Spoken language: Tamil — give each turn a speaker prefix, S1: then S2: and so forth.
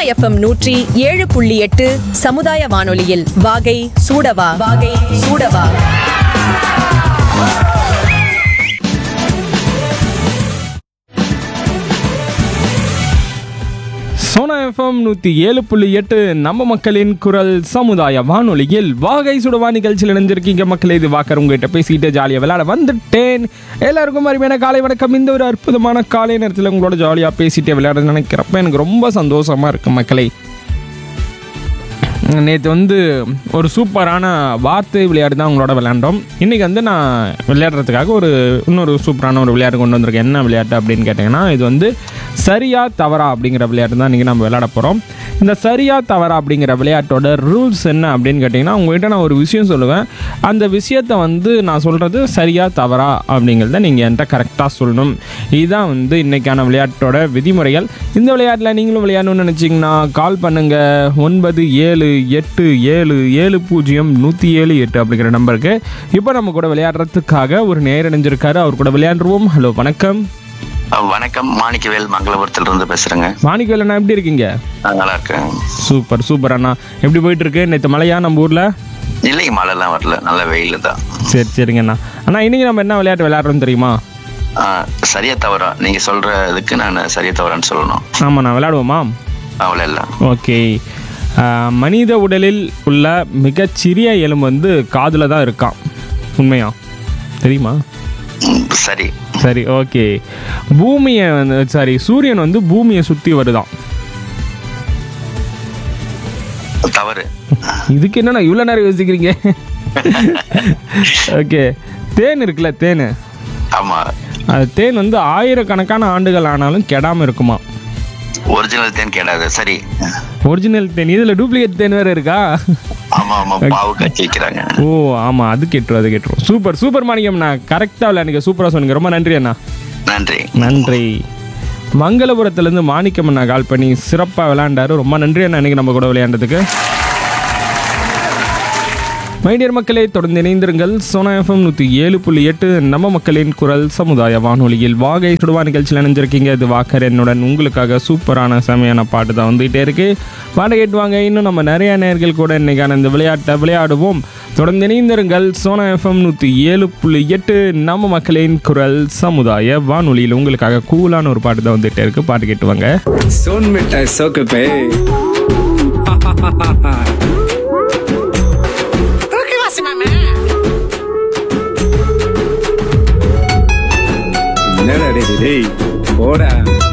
S1: எஃப்எம் நூற்றி ஏழு புள்ளி எட்டு சமுதாய வானொலியில் வாகை சூடவா வாகை சூடவா
S2: சோனா எஃப்எம் நூற்றி ஏழு புள்ளி எட்டு நம்ம மக்களின் குரல் சமுதாய வானொலியில் வாகை சுடுவா நிகழ்ச்சியில் இணைஞ்சிருக்கீங்க மக்களே இது வாக்கர் உங்ககிட்ட பேசிட்டு ஜாலியாக விளையாட வந்துட்டேன் எல்லாருக்கும் அருமையான காலை வணக்கம் இந்த ஒரு அற்புதமான காலை நேரத்தில் உங்களோட ஜாலியாக பேசிட்டே விளையாட நினைக்கிறப்ப எனக்கு ரொம்ப சந்தோஷமாக இருக்கு மக்களே நேற்று வந்து ஒரு சூப்பரான வார்த்தை விளையாட்டு தான் உங்களோட விளையாண்டோம் இன்றைக்கி வந்து நான் விளையாடுறதுக்காக ஒரு இன்னொரு சூப்பரான ஒரு விளையாட்டு கொண்டு வந்திருக்கேன் என்ன விளையாட்டு அப்படின்னு கேட்டிங்கன்னா இது வந்து சரியா தவறா அப்படிங்கிற விளையாட்டு தான் இன்றைக்கி நம்ம விளையாட போகிறோம் இந்த சரியா தவறா அப்படிங்கிற விளையாட்டோட ரூல்ஸ் என்ன அப்படின்னு கேட்டிங்கன்னா உங்கள்கிட்ட நான் ஒரு விஷயம் சொல்லுவேன் அந்த விஷயத்தை வந்து நான் சொல்கிறது சரியா தவறா அப்படிங்கிறத நீங்கள் என்கிட்ட கரெக்டாக சொல்லணும் இதுதான் வந்து இன்றைக்கான விளையாட்டோட விதிமுறைகள் இந்த விளையாட்டில் நீங்களும் விளையாடணும்னு நினச்சிங்கன்னா கால் பண்ணுங்கள் ஒன்பது ஏழு எட்டு ஏழு ஏழு பூஜ்ஜியம் நூற்றி ஏழு எட்டு அப்படிங்கிற நம்பருக்கு இப்போ நம்ம கூட விளையாடுறதுக்காக ஒரு நேர் இணைஞ்சிருக்காரு அவர் கூட விளையாண்டுருவோம் ஹலோ வணக்கம்
S3: அஹ் வணக்கம் மாணிக்கவேல் மங்களபுரத்துல இருந்து பேசுறேங்க
S2: மாணிக்கவேல் அண்ணா எப்படி இருக்கீங்க
S3: நான் நல்லா இருக்கேன்
S2: சூப்பர் சூப்பர் அண்ணா எப்படி போயிட்டு இருக்கு நேற்று மழையா நம்ம ஊரில்
S3: இல்லைங்க மழைலாம் வரல நல்ல வெயில் தான்
S2: சரி சரிங்க அண்ணா அண்ணா இன்னைக்கு நம்ம என்ன விளையாட்டு விளையாடுறோம் தெரியுமா
S3: அஹ் சரியா தவறா நீங்க சொல்ற இதுக்கு நான் சரியா தவறான்னு சொல்லணும்
S2: ஆமாண்ணா விளையாடுவோமா
S3: அவ்வளோ இல்லை
S2: ஓகே ஆஹ், மனித உடலில் உள்ள மிகச்சிறிய எலும்பு வந்து காதில் தான் இருக்கான் உண்மையா தெரியுமா
S3: சரி
S2: சரி ஓகே பூமியை வந்து சாரி சூரியன் வந்து பூமியை சுற்றி வருதான்
S3: தவறு
S2: இதுக்கு என்னண்ணா இவ்வளோ நேரம் யோசிக்கிறீங்க ஓகே தேன் இருக்குல்ல தேன்
S3: ஆமா
S2: அது தேன் வந்து ஆயிரக்கணக்கான ஆண்டுகள் ஆனாலும் கெடாமல் இருக்குமா
S3: ஒரிஜினல் தேன் கேடாது சரி
S2: ஒரிஜினல் தேன் இதில் டூப்ளிகேட் தேன் வேறு இருக்கா
S3: ஆமா ஆமா பாவு காய்ச்சி வைக்கிறாங்க
S2: ஓ ஆமாம் அது கேட்டுரும் அது கேட்டுரும் சூப்பர் சூப்பர் மாணிக்கம்ண்ணா கரெக்டாக விளையாடுங்க சூப்பராக சொன்னீங்க ரொம்ப நன்றி அண்ணா
S3: நன்றி
S2: நன்றி மங்களபுரத்துலேருந்து மாணிக்கம் அண்ணா கால் பண்ணி சிறப்பாக விளையாண்டாரு ரொம்ப நன்றி அண்ணா இன்னைக்கு நம்ம கூட விளையாண்டதுக்கு மைடியர் மக்களே தொடர்ந்து இணைந்திருங்கள் சோனா எஃப்எம் நூற்றி ஏழு புள்ளி எட்டு நம்ம மக்களின் குரல் சமுதாய வானொலியில் வாகை சுடுவா நிகழ்ச்சியில் இணைஞ்சிருக்கீங்க இது வாக்கர் என்னுடன் உங்களுக்காக சூப்பரான செமையான பாட்டு தான் வந்துகிட்டே இருக்கு பாட கேட்டுவாங்க இன்னும் நம்ம நிறைய நேர்கள் கூட இன்னைக்கான இந்த விளையாட்டை விளையாடுவோம் தொடர்ந்து இணைந்திருங்கள் சோனா எஃப்எம் நூற்றி ஏழு புள்ளி எட்டு நம்ம மக்களின் குரல் சமுதாய வானொலியில் உங்களுக்காக கூலான ஒரு பாட்டு தான் வந்துகிட்டே இருக்கு பாட்டு கேட்டுவாங்க
S4: सोन मिठाई सोक पे என்னடா டேய், டேய் போடா